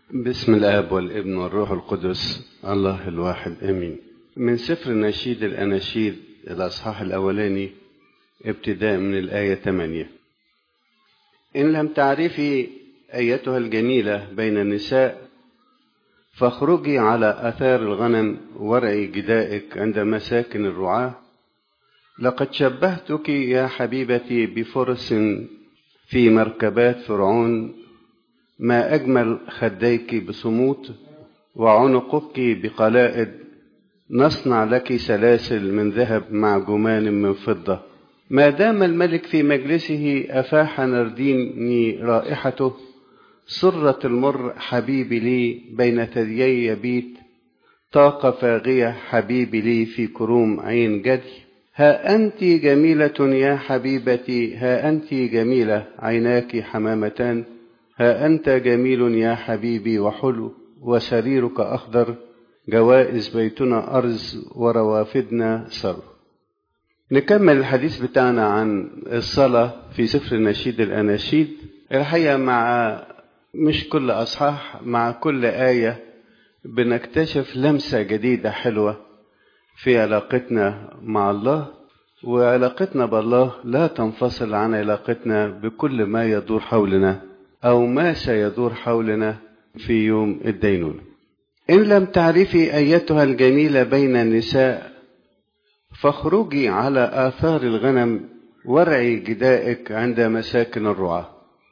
بسم الآب والابن والروح القدس الله الواحد آمين من سفر نشيد الأناشيد الأصحاح الأولاني ابتداء من الآية 8 إن لم تعرفي أيتها الجميلة بين النساء فاخرجي على آثار الغنم ورعي جدائك عند مساكن الرعاة لقد شبهتك يا حبيبتي بفرس في مركبات فرعون ما أجمل خديك بصموت وعنقك بقلائد نصنع لك سلاسل من ذهب مع جمان من فضة ما دام الملك في مجلسه أفاح نرديني رائحته سرة المر حبيبي لي بين ثديي يبيت طاقة فاغية حبيبي لي في كروم عين جدي ها أنت جميلة يا حبيبتي ها أنت جميلة عيناك حمامتان ها أنت جميل يا حبيبي وحلو وسريرك أخضر جوائز بيتنا أرز وروافدنا سر نكمل الحديث بتاعنا عن الصلاة في سفر نشيد الأناشيد الحقيقة مع مش كل أصحاح مع كل آية بنكتشف لمسة جديدة حلوة في علاقتنا مع الله وعلاقتنا بالله لا تنفصل عن علاقتنا بكل ما يدور حولنا أو ما سيدور حولنا في يوم الدينونة إن لم تعرفي أيتها الجميلة بين النساء فاخرجي على آثار الغنم وارعي جدائك عند مساكن الرعاة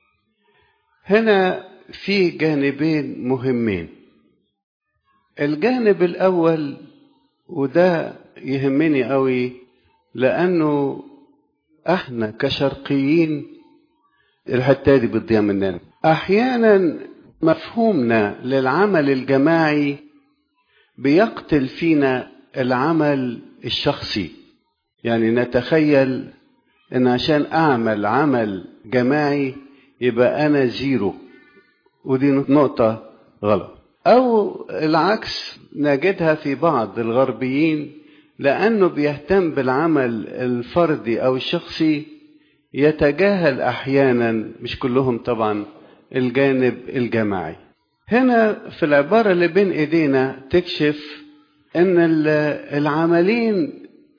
هنا في جانبين مهمين الجانب الأول وده يهمني قوي لأنه احنا كشرقيين الحتة دي بتضيع مننا أحيانا مفهومنا للعمل الجماعي بيقتل فينا العمل الشخصي يعني نتخيل ان عشان اعمل عمل جماعي يبقى انا زيرو ودي نقطة غلط او العكس نجدها في بعض الغربيين لانه بيهتم بالعمل الفردي او الشخصي يتجاهل احيانا مش كلهم طبعا الجانب الجماعي هنا في العبارة اللي بين ايدينا تكشف ان العملين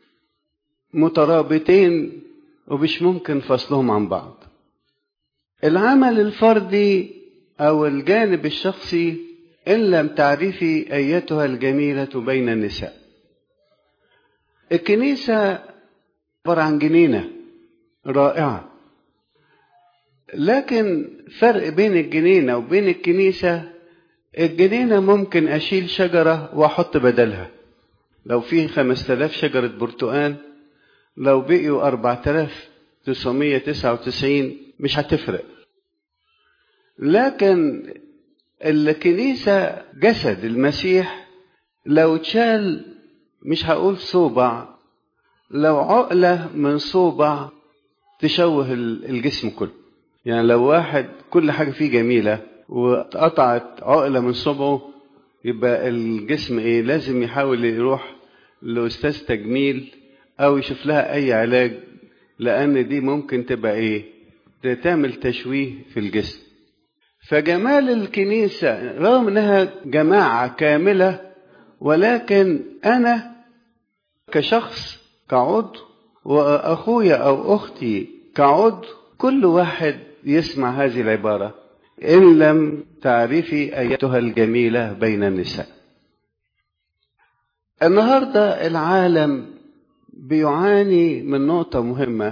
مترابطين ومش ممكن فصلهم عن بعض العمل الفردي او الجانب الشخصي ان لم تعرفي ايتها الجميلة بين النساء الكنيسة عبارة عن جنينة رائعة لكن فرق بين الجنينة وبين الكنيسة الجنينة ممكن أشيل شجرة وأحط بدلها لو في خمسة آلاف شجرة برتقان لو بقيوا أربعة آلاف تسعمية تسعة وتسعين مش هتفرق لكن الكنيسة جسد المسيح لو تشال مش هقول صوبع لو عقلة من صوبع تشوه الجسم كله يعني لو واحد كل حاجة فيه جميلة واتقطعت عقلة من صبعه يبقى الجسم ايه لازم يحاول يروح لأستاذ تجميل أو يشوف لها أي علاج لأن دي ممكن تبقى ايه تعمل تشويه في الجسم فجمال الكنيسة رغم انها جماعة كاملة ولكن أنا كشخص كعضو وأخويا أو أختي كعضو كل واحد يسمع هذه العبارة إن لم تعرفي أيتها الجميلة بين النساء النهاردة العالم بيعاني من نقطة مهمة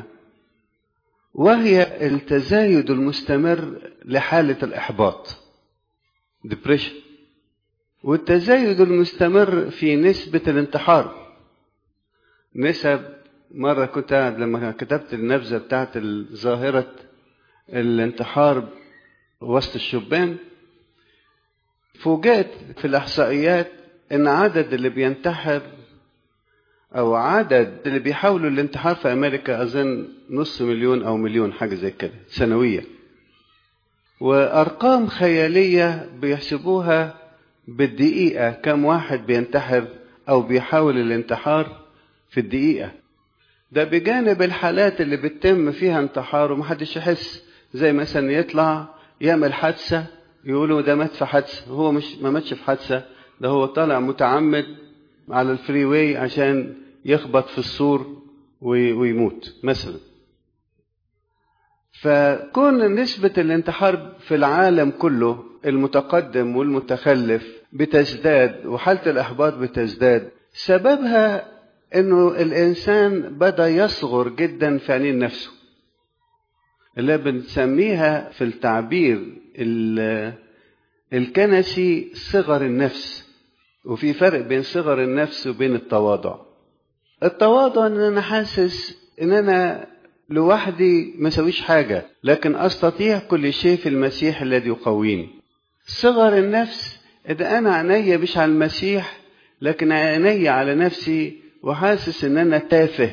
وهي التزايد المستمر لحالة الإحباط depression والتزايد المستمر في نسبة الانتحار نسب مرة كنت قاعد لما كتبت النبذة بتاعت ظاهرة الانتحار وسط الشبان فوجئت في الإحصائيات إن عدد اللي بينتحر أو عدد اللي بيحاولوا الانتحار في أمريكا أظن نص مليون أو مليون حاجة زي كده سنويا وأرقام خيالية بيحسبوها بالدقيقة كم واحد بينتحر أو بيحاول الانتحار في الدقيقة ده بجانب الحالات اللي بتتم فيها انتحار ومحدش يحس زي مثلا يطلع يعمل حادثة يقولوا ده مات في حادثة هو مش ما ماتش في حادثة ده هو طالع متعمد على الفري واي عشان يخبط في السور ويموت مثلا فكون نسبة الانتحار في العالم كله المتقدم والمتخلف بتزداد وحالة الإحباط بتزداد سببها انه الانسان بدا يصغر جدا في عينين نفسه اللي بنسميها في التعبير الكنسي صغر النفس وفي فرق بين صغر النفس وبين التواضع التواضع ان انا حاسس ان انا لوحدي ما سويش حاجة لكن استطيع كل شيء في المسيح الذي يقويني صغر النفس اذا انا عيني مش على المسيح لكن عيني على نفسي وحاسس ان انا تافه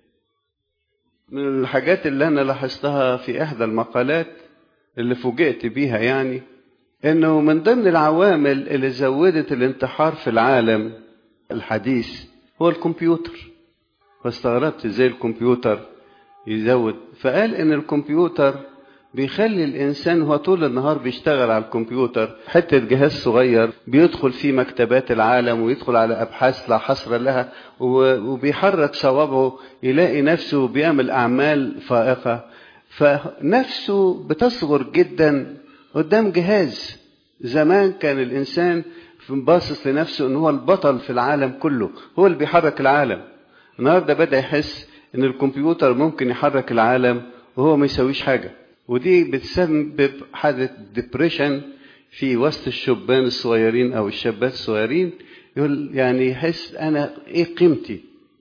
من الحاجات اللي انا لاحظتها في احدى المقالات اللي فوجئت بيها يعني انه من ضمن العوامل اللي زودت الانتحار في العالم الحديث هو الكمبيوتر فاستغربت ازاي الكمبيوتر يزود فقال ان الكمبيوتر بيخلي الانسان هو طول النهار بيشتغل على الكمبيوتر حته جهاز صغير بيدخل في مكتبات العالم ويدخل على ابحاث لا حصر لها وبيحرك صوابعه يلاقي نفسه بيعمل اعمال فائقه فنفسه بتصغر جدا قدام جهاز زمان كان الانسان باصص لنفسه ان هو البطل في العالم كله هو اللي بيحرك العالم النهارده بدا يحس ان الكمبيوتر ممكن يحرك العالم وهو ما يسويش حاجه ودي بتسبب حالة ديبريشن في وسط الشبان الصغيرين أو الشابات الصغيرين يقول يعني يحس أنا إيه قيمتي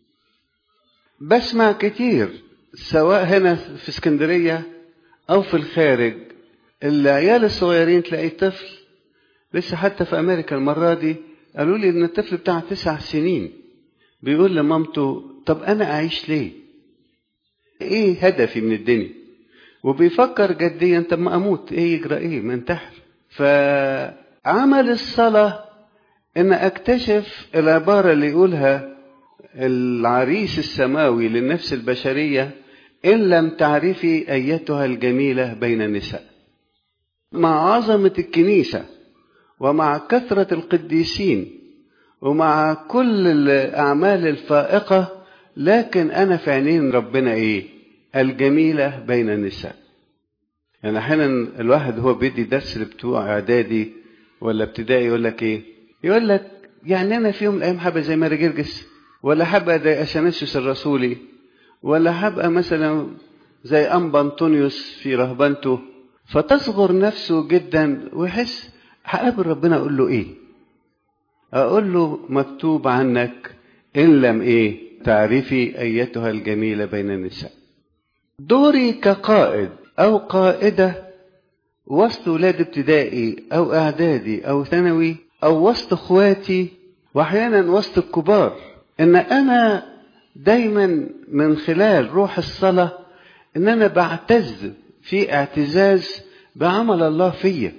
بسمع كتير سواء هنا في اسكندرية أو في الخارج العيال الصغيرين تلاقي طفل لسه حتى في أمريكا المرة دي قالوا لي إن الطفل بتاع تسع سنين بيقول لمامته طب أنا أعيش ليه؟ إيه هدفي من الدنيا؟ وبيفكر جديا طب ما اموت ايه يجرى ايه ما انتحر فعمل الصلاه ان اكتشف العباره اللي يقولها العريس السماوي للنفس البشريه ان لم تعرفي ايتها الجميله بين النساء مع عظمه الكنيسه ومع كثره القديسين ومع كل الاعمال الفائقه لكن انا في عينين ربنا ايه الجميلة بين النساء يعني أحيانا الواحد هو بيدي درس لبتوع إعدادي ولا ابتدائي يقول لك إيه؟ يقول لك يعني أنا في يوم من الأيام حابة زي ماري جرجس ولا هبقى زي أثناسيوس الرسولي ولا هبقى مثلا زي أنبا أنطونيوس في رهبنته فتصغر نفسه جدا ويحس هقابل ربنا أقول له إيه؟ أقول له مكتوب عنك إن لم إيه؟ تعرفي أيتها الجميلة بين النساء دوري كقائد أو قائدة وسط ولاد ابتدائي أو إعدادي أو ثانوي أو وسط إخواتي وأحيانا وسط الكبار إن أنا دايما من خلال روح الصلاة إن أنا بعتز في اعتزاز بعمل الله فيا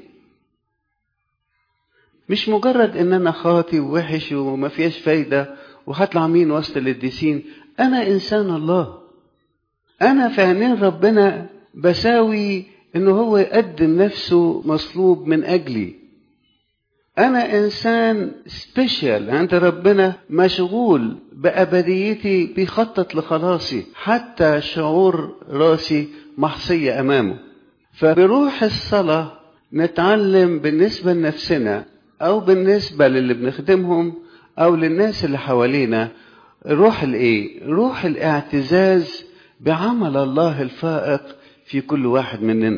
مش مجرد إن أنا خاطي ووحش وما فيهاش فايدة وهطلع مين وسط القديسين أنا إنسان الله أنا في عينين ربنا بساوي إنه هو يقدم نفسه مصلوب من أجلي أنا إنسان سبيشال عند ربنا مشغول بأبديتي بيخطط لخلاصي حتى شعور راسي محصية أمامه فبروح الصلاة نتعلم بالنسبة لنفسنا أو بالنسبة للي بنخدمهم أو للناس اللي حوالينا روح الإيه؟ روح الاعتزاز بعمل الله الفائق في كل واحد مننا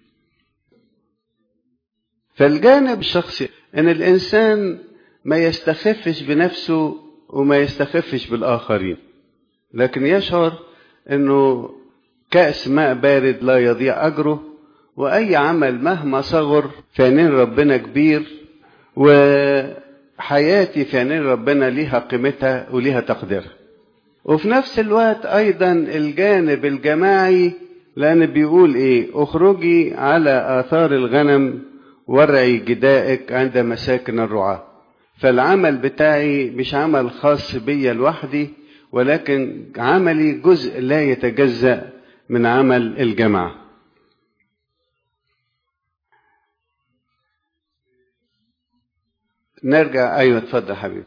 فالجانب الشخصي ان الانسان ما يستخفش بنفسه وما يستخفش بالاخرين لكن يشعر انه كاس ماء بارد لا يضيع اجره واي عمل مهما صغر في عينين ربنا كبير وحياتي في عينين ربنا ليها قيمتها وليها تقديرها وفي نفس الوقت ايضا الجانب الجماعي لان بيقول ايه اخرجي على اثار الغنم ورعي جدائك عند مساكن الرعاة فالعمل بتاعي مش عمل خاص بيا لوحدي ولكن عملي جزء لا يتجزأ من عمل الجماعة نرجع ايوه اتفضل حبيبي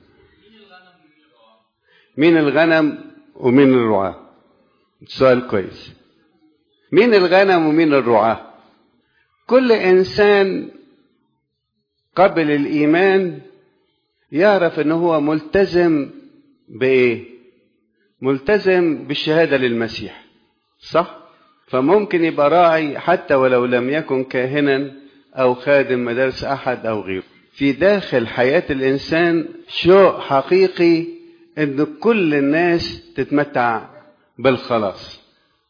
مين الغنم ومين الرعاة سؤال كويس مين الغنم ومين الرعاة كل انسان قبل الايمان يعرف ان هو ملتزم بايه ملتزم بالشهاده للمسيح صح فممكن يبقى راعي حتى ولو لم يكن كاهنا او خادم مدارس احد او غيره في داخل حياه الانسان شوق حقيقي ان كل الناس تتمتع بالخلاص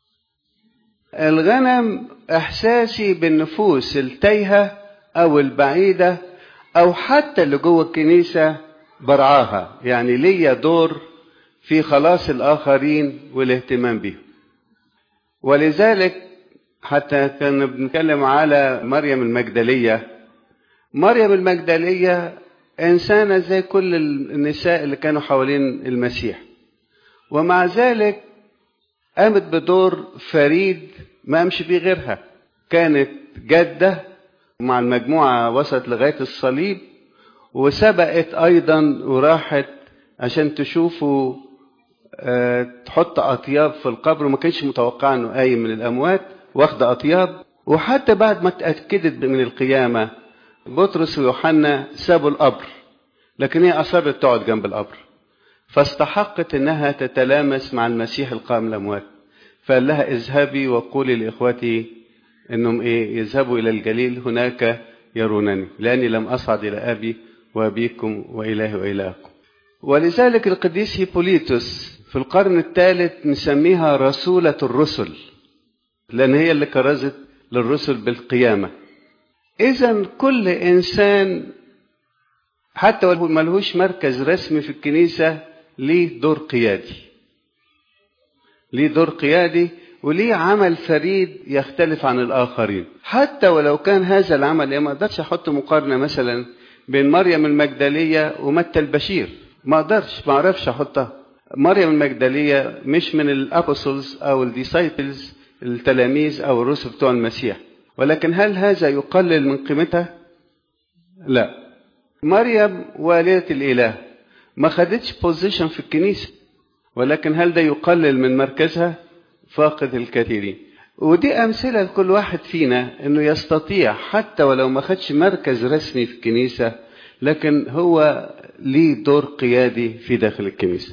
الغنم احساسي بالنفوس التايهه او البعيده او حتى اللي جوه الكنيسه برعاها يعني ليا دور في خلاص الاخرين والاهتمام بهم ولذلك حتى كنا بنتكلم على مريم المجدليه مريم المجدليه انسانه زي كل النساء اللي كانوا حوالين المسيح ومع ذلك قامت بدور فريد ما قامش بيه غيرها كانت جده مع المجموعه وصلت لغايه الصليب وسبقت ايضا وراحت عشان تشوفوا أه تحط اطياب في القبر وما كانش متوقع انه قايم من الاموات واخده اطياب وحتى بعد ما اتاكدت من القيامه بطرس ويوحنا سابوا القبر لكن هي اصرت تقعد جنب القبر فاستحقت انها تتلامس مع المسيح القائم من الاموات فقال لها اذهبي وقولي لاخوتي انهم ايه يذهبوا الى الجليل هناك يرونني لاني لم اصعد الى ابي وابيكم والهي والهكم ولذلك القديس هيبوليتوس في القرن الثالث نسميها رسولة الرسل لأن هي اللي كرزت للرسل بالقيامة إذا كل إنسان حتى ولو ملهوش مركز رسمي في الكنيسة ليه دور قيادي ليه دور قيادي وليه عمل فريد يختلف عن الآخرين حتى ولو كان هذا العمل ما أقدرش أحط مقارنة مثلا بين مريم المجدلية ومتى البشير ما أقدرش ما أعرفش أحطها مريم المجدلية مش من الأبوسلز أو الديسايبلز التلاميذ أو الرسل بتوع المسيح ولكن هل هذا يقلل من قيمتها؟ لا مريم والدة الإله ما خدتش بوزيشن في الكنيسة ولكن هل ده يقلل من مركزها؟ فاقد الكثيرين ودي أمثلة لكل واحد فينا إنه يستطيع حتى ولو ما خدش مركز رسمي في الكنيسة لكن هو ليه دور قيادي في داخل الكنيسة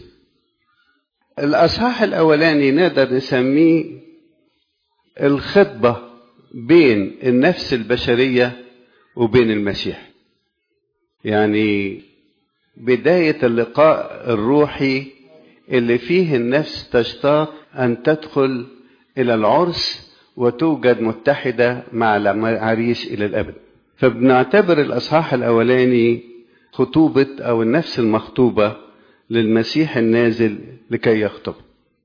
الأصحاح الأولاني نقدر نسميه الخطبة بين النفس البشرية وبين المسيح يعني بداية اللقاء الروحي اللي فيه النفس تشتاق أن تدخل إلى العرس وتوجد متحدة مع العريس إلى الأبد فبنعتبر الأصحاح الأولاني خطوبة أو النفس المخطوبة للمسيح النازل لكي يخطب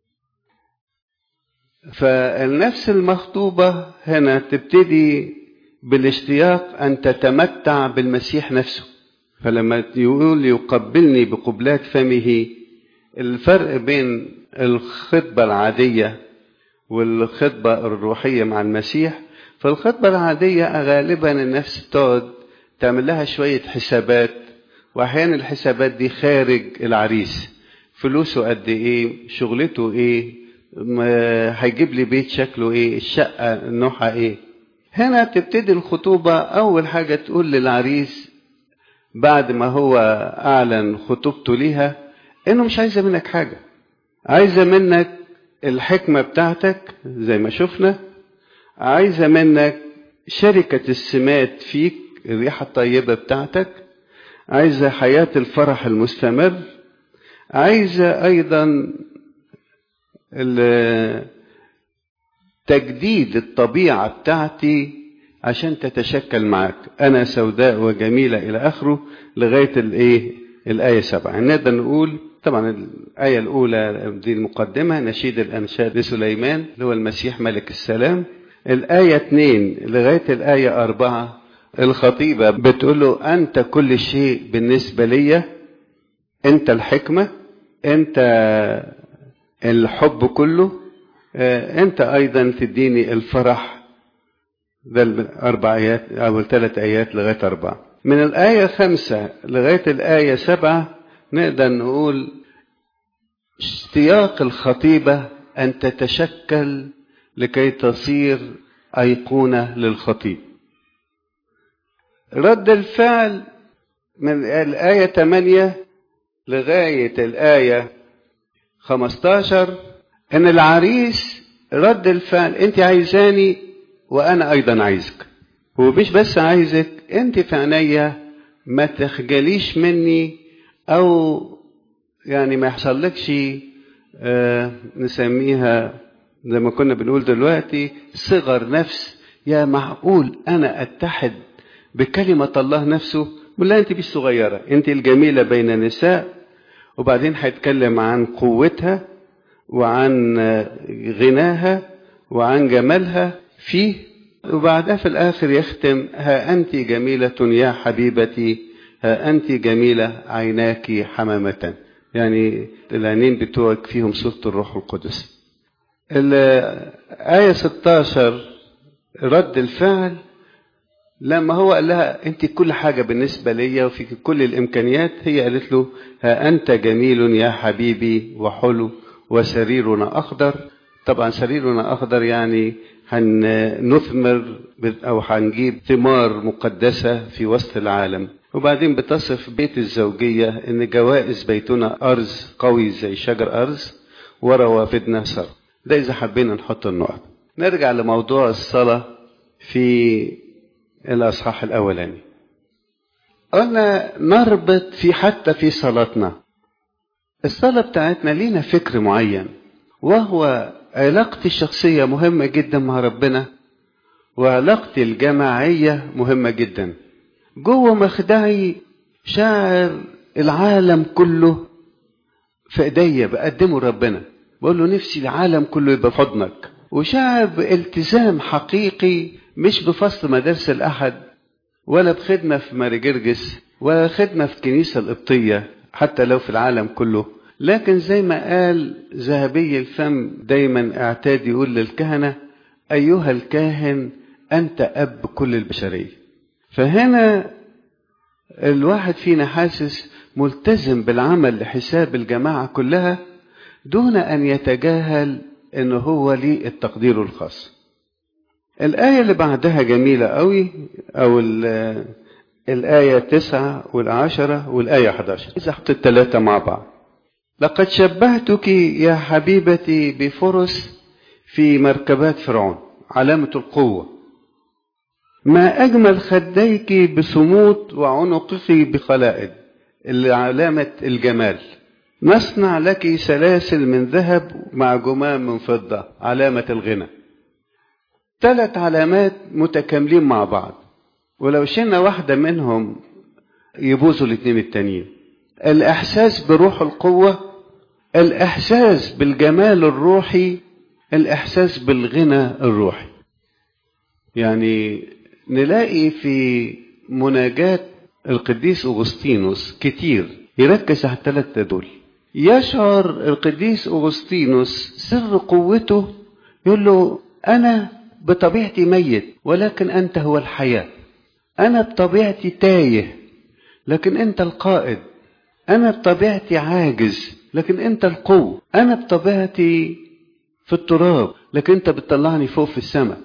فالنفس المخطوبة هنا تبتدي بالاشتياق أن تتمتع بالمسيح نفسه فلما يقول يقبلني بقبلات فمه الفرق بين الخطبة العادية والخطبة الروحية مع المسيح فالخطبة العادية غالبا النفس بتقعد تعمل لها شوية حسابات وأحيانا الحسابات دي خارج العريس فلوسه قد إيه شغلته إيه هيجيب لي بيت شكله إيه الشقة نوعها إيه هنا تبتدي الخطوبة أول حاجة تقول للعريس بعد ما هو أعلن خطوبته ليها إنه مش عايزة منك حاجة عايزة منك الحكمة بتاعتك زي ما شفنا عايزة منك شركة السمات فيك الريحة الطيبة بتاعتك عايزة حياة الفرح المستمر عايزة أيضا تجديد الطبيعة بتاعتي عشان تتشكل معك أنا سوداء وجميلة إلى آخره لغاية الإيه الآية سبعة نقدر نقول طبعا الآية الأولى دي المقدمة نشيد الأنشاد لسليمان اللي هو المسيح ملك السلام الآية اثنين لغاية الآية أربعة الخطيبة بتقول له أنت كل شيء بالنسبة لي أنت الحكمة أنت الحب كله أنت أيضا تديني الفرح ده الأربع آيات أو الثلاث آيات لغاية أربعة من الآية خمسة لغاية الآية سبعة نقدر نقول اشتياق الخطيبة أن تتشكل لكي تصير أيقونة للخطيب رد الفعل من الآية 8 لغاية الآية 15 إن العريس رد الفعل أنت عايزاني وأنا أيضا عايزك هو مش بس عايزك أنت في عينيا ما تخجليش مني أو يعني ما يحصلكش آه نسميها زي ما كنا بنقول دلوقتي صغر نفس يا معقول أنا أتحد بكلمة الله نفسه ولا أنت مش صغيرة أنت الجميلة بين النساء وبعدين هيتكلم عن قوتها وعن غناها وعن جمالها فيه وبعدها في الآخر يختم ها أنت جميلة يا حبيبتي ها أنت جميلة عيناك حمامة يعني العينين بتوعك فيهم صورة الروح القدس الآية 16 رد الفعل لما هو قال لها انت كل حاجة بالنسبة ليا وفيك كل الامكانيات هي قالت له ها انت جميل يا حبيبي وحلو وسريرنا اخضر طبعا سريرنا اخضر يعني هنثمر او هنجيب ثمار مقدسة في وسط العالم وبعدين بتصف بيت الزوجية ان جوائز بيتنا ارز قوي زي شجر ارز وروافدنا سر ده اذا حبينا نحط النقط نرجع لموضوع الصلاة في الأصحاح الأولاني قلنا نربط في حتى في صلاتنا الصلاة بتاعتنا لينا فكر معين وهو علاقتي الشخصية مهمة جدا مع ربنا وعلاقتي الجماعية مهمة جدا جوه مخدعي شاعر العالم كله في ايديا بقدمه لربنا بقول له نفسي العالم كله يبقى في حضنك وشاعر بالتزام حقيقي مش بفصل مدارس الأحد ولا بخدمة في ماري جرجس ولا خدمة في الكنيسة القبطية حتى لو في العالم كله لكن زي ما قال ذهبي الفم دايما اعتاد يقول للكهنة أيها الكاهن أنت أب كل البشرية فهنا الواحد فينا حاسس ملتزم بالعمل لحساب الجماعة كلها دون أن يتجاهل أنه هو ليه التقدير الخاص الآية اللي بعدها جميلة قوي أو الآية تسعة والعشرة والآية 11 إذا حط الثلاثة مع بعض لقد شبهتك يا حبيبتي بفرس في مركبات فرعون علامة القوة ما أجمل خديك بصمود وعنقك بخلائد علامة الجمال نصنع لك سلاسل من ذهب مع جمام من فضة علامة الغنى ثلاث علامات متكاملين مع بعض ولو شلنا واحدة منهم يبوظوا الاثنين التانيين الإحساس بروح القوة الإحساس بالجمال الروحي الإحساس بالغنى الروحي يعني نلاقي في مناجاة القديس أغسطينوس كتير يركز على الثلاثة دول يشعر القديس أغسطينوس سر قوته يقول له أنا بطبيعتي ميت ولكن أنت هو الحياة أنا بطبيعتي تايه لكن أنت القائد أنا بطبيعتي عاجز لكن أنت القوة أنا بطبيعتي في التراب لكن أنت بتطلعني فوق في السماء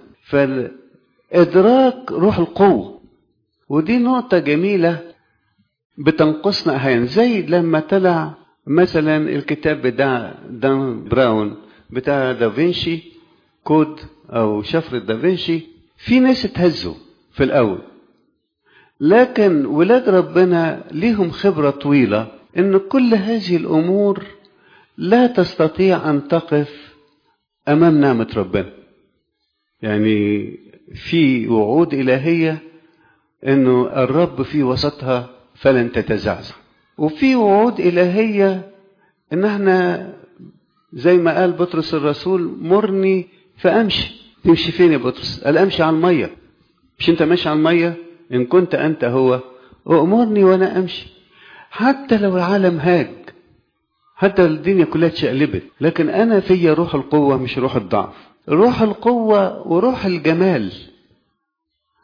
فإدراك روح القوة ودي نقطة جميلة بتنقصنا أحيانا زي لما طلع مثلا الكتاب بتاع دان براون بتاع دافنشي كود او شفرة دافنشي في ناس اتهزوا في الاول لكن ولاد ربنا ليهم خبرة طويلة ان كل هذه الامور لا تستطيع ان تقف امام نعمة ربنا يعني في وعود الهية انه الرب في وسطها فلن تتزعزع وفي وعود الهية ان احنا زي ما قال بطرس الرسول مرني فامشي تمشي فين يا بطرس قال امشي على الميه مش انت ماشي على الميه ان كنت انت هو امرني وانا امشي حتى لو العالم هاج حتى الدنيا كلها اتشقلبت لكن انا فيا روح القوه مش روح الضعف روح القوه وروح الجمال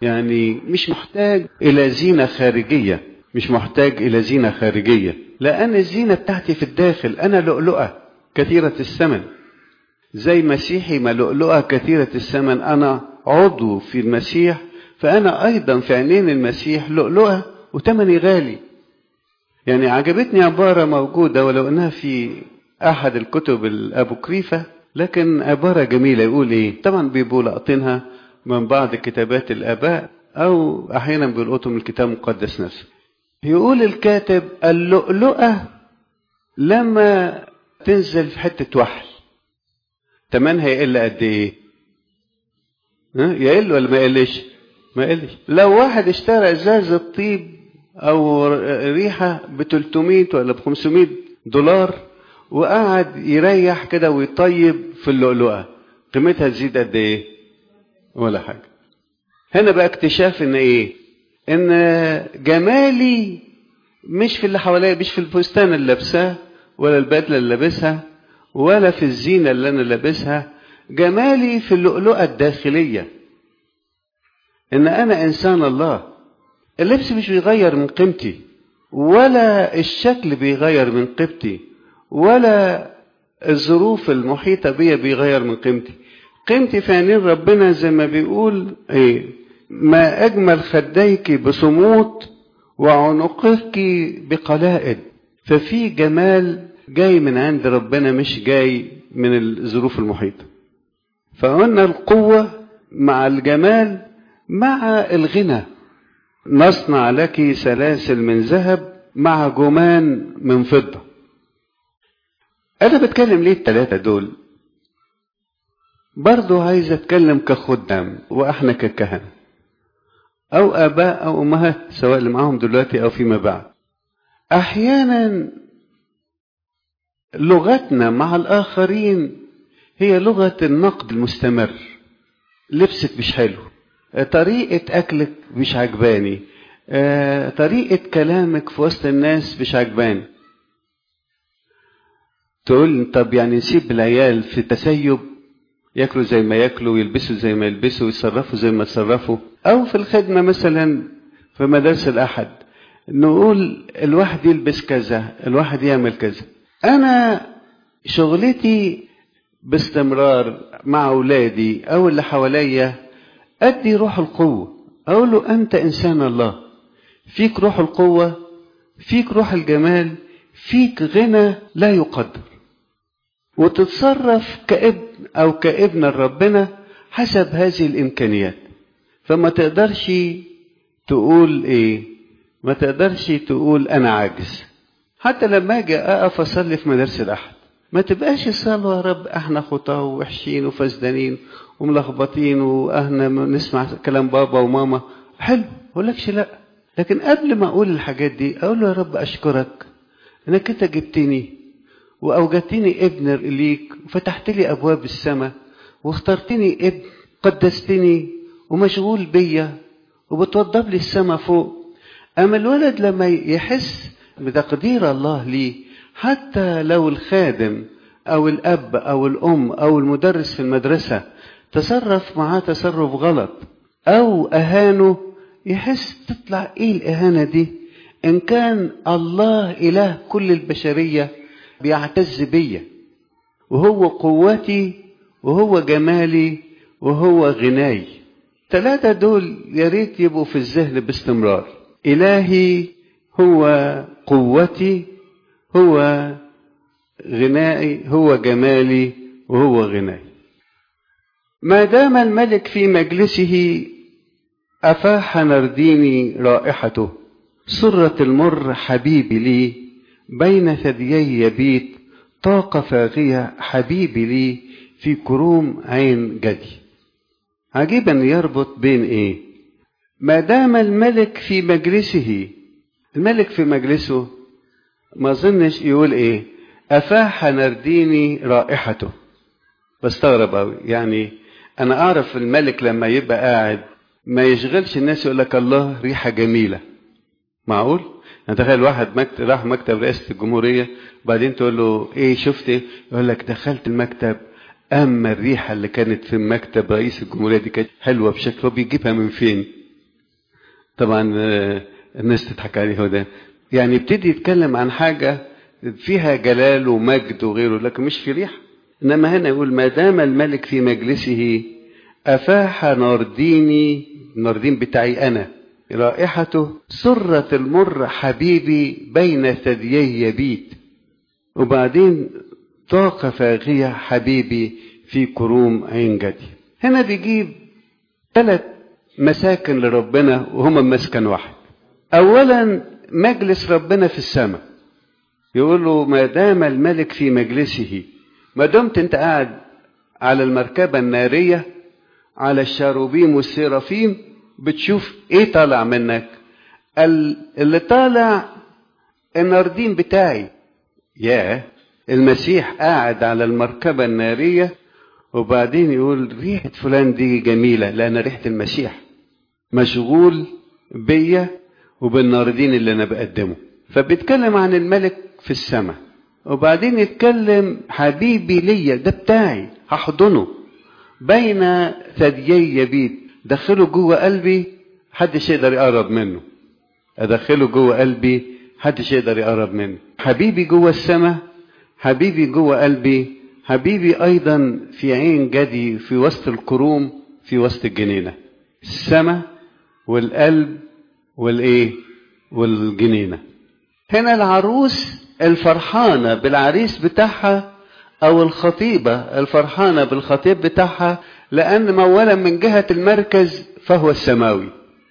يعني مش محتاج إلى زينة خارجية مش محتاج إلى زينة خارجية لأن الزينة بتاعتي في الداخل أنا لؤلؤة كثيرة الثمن زي مسيحي ما لؤلؤة كثيرة الثمن أنا عضو في المسيح فأنا أيضا في عينين المسيح لؤلؤة وثمني غالي يعني عجبتني عبارة موجودة ولو أنها في أحد الكتب الأبوكريفة لكن عبارة جميلة يقول إيه طبعا بيبقوا لاقطينها من بعض كتابات الآباء أو أحيانا بيلقطوا من الكتاب المقدس نفسه يقول الكاتب اللؤلؤة لما تنزل في حتة وحل تمنها يقل قد إيه؟ ها؟ يقل ولا ما يقلش؟ ما يقلش لو واحد اشترى ازازة طيب او ريحة ب 300 ولا ب 500 دولار وقعد يريح كده ويطيب في اللؤلؤة قيمتها تزيد قد ايه ولا حاجة هنا بقى اكتشاف ان ايه ان جمالي مش في اللي حواليا مش في الفستان اللي لابساه ولا البدلة اللي لابسها ولا في الزينة اللي انا لابسها جمالي في اللؤلؤة الداخلية ان انا انسان الله اللبس مش بيغير من قيمتي ولا الشكل بيغير من قيمتي ولا الظروف المحيطة بيا بيغير من قيمتي قيمتي في عينين ربنا زي ما بيقول ايه ما اجمل خديك بصموت وعنقك بقلائد ففي جمال جاي من عند ربنا مش جاي من الظروف المحيطة فقلنا القوة مع الجمال مع الغنى نصنع لك سلاسل من ذهب مع جمان من فضة أنا بتكلم ليه التلاتة دول برضو عايز أتكلم كخدام وإحنا ككهنة أو آباء أو أمهات سواء اللي معاهم دلوقتي أو فيما بعد أحيانا لغتنا مع الآخرين هي لغة النقد المستمر لبسك مش حلو طريقة أكلك مش عجباني طريقة كلامك في وسط الناس مش عجباني تقول طب يعني نسيب العيال في تسيب ياكلوا زي ما ياكلوا ويلبسوا زي ما يلبسوا ويتصرفوا زي ما يتصرفوا أو في الخدمة مثلا في مدارس الأحد نقول الواحد يلبس كذا الواحد يعمل كذا أنا شغلتي باستمرار مع أولادي أو اللي حواليا أدي روح القوة أقول له أنت إنسان الله فيك روح القوة فيك روح الجمال فيك غنى لا يقدر وتتصرف كابن أو كابن ربنا حسب هذه الإمكانيات فما تقدرش تقول إيه ما تقدرش تقول أنا عاجز حتى لما أجي أقف أصلي في مدارس الأحد ما تبقاش الصلاة يا رب احنا خطاه ووحشين وفسدانين وملخبطين واحنا نسمع كلام بابا وماما حلو اقول لكش لا لكن قبل ما اقول الحاجات دي اقول له يا رب اشكرك انك انت جبتني واوجدتني ابن ليك وفتحت لي ابواب السماء واخترتني ابن قدستني ومشغول بيا وبتوضب لي السماء فوق اما الولد لما يحس بتقدير الله ليه حتى لو الخادم او الاب او الام او المدرس في المدرسه تصرف معاه تصرف غلط او اهانه يحس تطلع ايه الاهانه دي ان كان الله اله كل البشريه بيعتز بيا وهو قوتي وهو جمالي وهو غناي ثلاثة دول يا ريت يبقوا في الذهن باستمرار إلهي هو قوتي هو غنائي هو جمالي وهو غنائي ما دام الملك في مجلسه أفاح نرديني رائحته سرة المر حبيبي لي بين ثديي يبيت طاقة فاغية حبيبي لي في كروم عين جدي عجيبا يربط بين ايه ما دام الملك في مجلسه الملك في مجلسه ما اظنش يقول ايه افاح نرديني رائحته بستغرب قوي يعني انا اعرف الملك لما يبقى قاعد ما يشغلش الناس يقول لك الله ريحه جميله معقول يعني تخيل واحد مكتب راح مكتب رئاسه الجمهوريه وبعدين تقول له ايه شفت ايه يقول لك دخلت المكتب اما الريحه اللي كانت في مكتب رئيس الجمهوريه دي كانت حلوه بشكل هو بيجيبها من فين طبعا آه، الناس تضحك عليه هو ده يعني يبتدي يتكلم عن حاجة فيها جلال ومجد وغيره لكن مش في ريحة إنما هنا يقول ما دام الملك في مجلسه أفاح نارديني الناردين بتاعي أنا رائحته سرة المر حبيبي بين ثديي يبيت وبعدين طاقة فاغية حبيبي في كروم عين جدي هنا بيجيب ثلاث مساكن لربنا وهما مسكن واحد أولا مجلس ربنا في السماء يقول له ما دام الملك في مجلسه ما دمت انت قاعد على المركبة النارية على الشاروبيم والسيرافيم بتشوف ايه طالع منك ال- اللي طالع الناردين بتاعي يا المسيح قاعد على المركبة النارية وبعدين يقول ريحة فلان دي جميلة لأن ريحة المسيح مشغول بيا وبالناردين اللي أنا بقدمه فبيتكلم عن الملك في السماء وبعدين يتكلم حبيبي ليا ده بتاعي هحضنه بين ثديي يبيت دخله جوه قلبي محدش يقدر يقرب منه ادخله جوه قلبي محدش يقدر يقرب منه حبيبي جوه السماء حبيبي جوه قلبي حبيبي ايضا في عين جدي في وسط الكروم في وسط الجنينه السماء والقلب والايه والجنينه هنا العروس الفرحانه بالعريس بتاعها او الخطيبه الفرحانه بالخطيب بتاعها لان مولا من جهه المركز فهو السماوي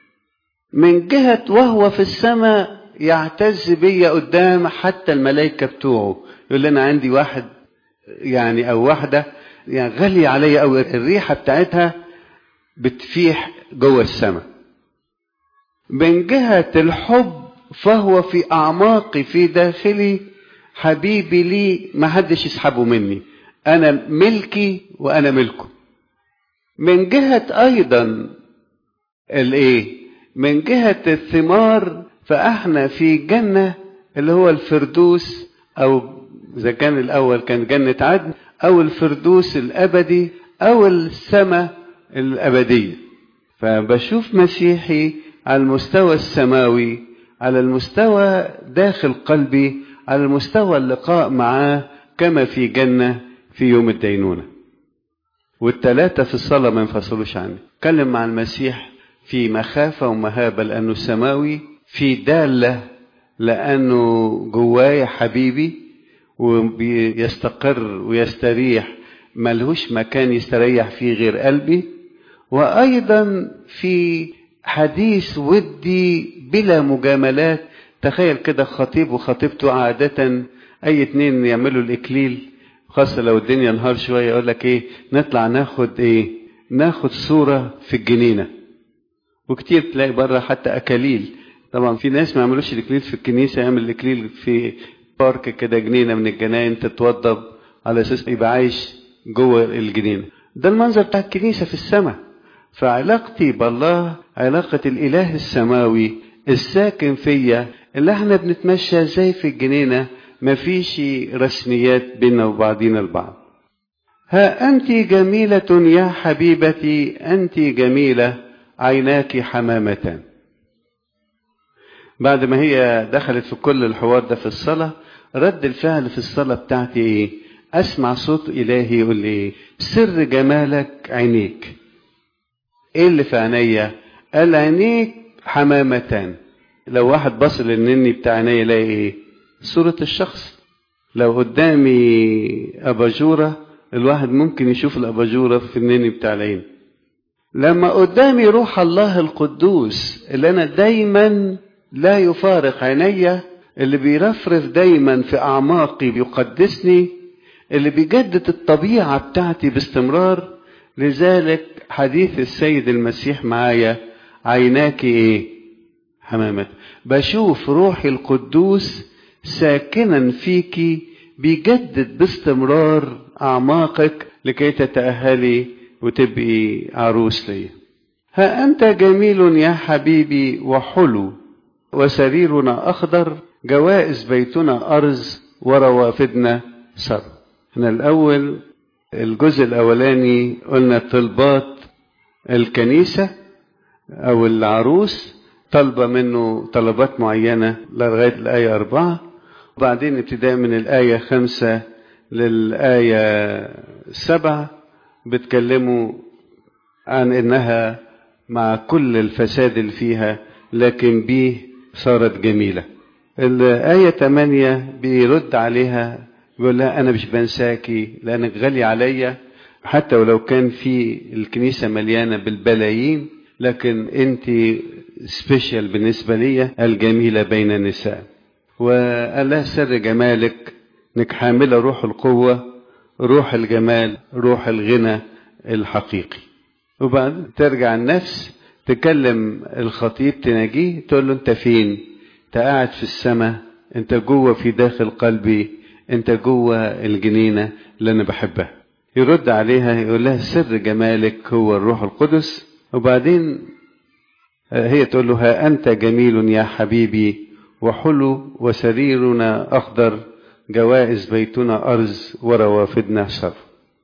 من جهه وهو في السماء يعتز بيا قدام حتى الملائكه بتوعه يقول لنا عندي واحد يعني او واحده يعني غاليه عليا او الريحه بتاعتها بتفيح جوه السماء من جهه الحب فهو في اعماقي في داخلي حبيبي لي ما حدش يسحبه مني انا ملكي وانا ملكه من جهه ايضا الايه من جهه الثمار فاحنا في جنه اللي هو الفردوس او اذا كان الاول كان جنه عدن او الفردوس الابدي او السماء الابديه فبشوف مسيحي على المستوى السماوي على المستوى داخل قلبي على المستوى اللقاء معاه كما في جنة في يوم الدينونة والتلاتة في الصلاة ما ينفصلوش عني اتكلم مع المسيح في مخافة ومهابة لأنه سماوي في دالة لأنه جوايا حبيبي ويستقر ويستريح ملهوش مكان يستريح فيه غير قلبي وأيضا في حديث ودي بلا مجاملات تخيل كده خطيب وخطيبته عادة أي اتنين يعملوا الإكليل خاصة لو الدنيا نهار شوية يقول لك إيه نطلع ناخد إيه ناخد صورة في الجنينة وكتير تلاقي بره حتى أكاليل طبعا في ناس ما يعملوش الإكليل في الكنيسة يعمل الإكليل في بارك كده جنينة من الجناين تتوضب على أساس يبقى عايش جوه الجنينة ده المنظر بتاع الكنيسة في السماء فعلاقتي بالله علاقة الإله السماوي الساكن فيا اللي احنا بنتمشى زي في الجنينة مفيش رسميات بيننا وبعضينا البعض ها أنت جميلة يا حبيبتي أنت جميلة عيناك حمامة بعد ما هي دخلت في كل الحوار ده في الصلاة رد الفعل في الصلاة بتاعتي ايه اسمع صوت الهي يقول لي ايه سر جمالك عينيك ايه اللي في عينيا قال عينيك حمامتان لو واحد بص للنني بتاع عينيا يلاقي ايه صورة الشخص لو قدامي أباجورة الواحد ممكن يشوف الأباجورة في النني بتاع العين لما قدامي روح الله القدوس اللي أنا دايما لا يفارق عينيا اللي بيرفرف دايما في أعماقي بيقدسني اللي بيجدد الطبيعة بتاعتي باستمرار لذلك حديث السيد المسيح معايا عيناك ايه حمامة بشوف روحي القدوس ساكنا فيكي بيجدد باستمرار أعماقك لكي تتأهلي وتبقي عروس لي ها أنت جميل يا حبيبي وحلو وسريرنا أخضر جوائز بيتنا أرز وروافدنا سر هنا الأول الجزء الأولاني قلنا طلبات الكنيسة أو العروس طلبة منه طلبات معينة لغاية الآية أربعة وبعدين ابتداء من الآية خمسة للآية سبعة بتكلموا عن إنها مع كل الفساد اللي فيها لكن بيه صارت جميلة الآية 8 بيرد عليها بيقول لها أنا مش بنساكي لأنك غالي عليا حتى ولو كان في الكنيسة مليانة بالبلايين لكن أنت سبيشال بالنسبة لي الجميلة بين النساء وقال لها سر جمالك انك حاملة روح القوة روح الجمال روح الغنى الحقيقي وبعد ترجع النفس تكلم الخطيب تناجيه تقول له انت فين انت قاعد في السماء انت جوه في داخل قلبي انت جوه الجنينة اللي انا بحبها يرد عليها يقول لها سر جمالك هو الروح القدس وبعدين هي تقول له ها أنت جميل يا حبيبي وحلو وسريرنا أخضر جوائز بيتنا أرز وروافدنا شر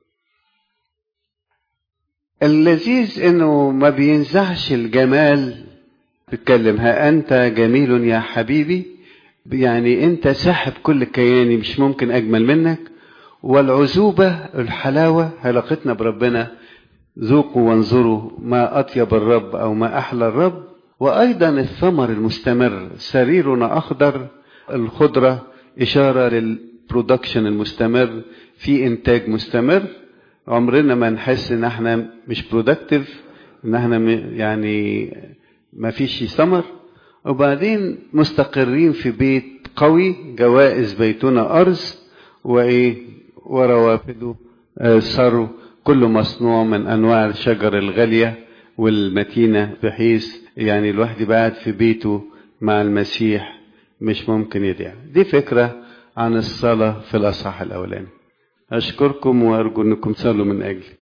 اللذيذ انه ما بينزعش الجمال بيتكلم ها انت جميل يا حبيبي يعني انت ساحب كل كياني مش ممكن اجمل منك والعزوبة الحلاوة علاقتنا بربنا ذوقوا وانظروا ما أطيب الرب أو ما أحلى الرب وأيضا الثمر المستمر سريرنا أخضر الخضرة إشارة للبرودكشن المستمر في إنتاج مستمر عمرنا ما نحس إن احنا مش برودكتيف إن احنا يعني ما فيش ثمر وبعدين مستقرين في بيت قوي جوائز بيتنا أرز وإيه وروافده ثرو كل مصنوع من انواع الشجر الغاليه والمتينه بحيث يعني الواحد يبقى قاعد في بيته مع المسيح مش ممكن يضيع دي فكره عن الصلاه في الاصحاح الاولاني اشكركم وارجو انكم تصلوا من اجلي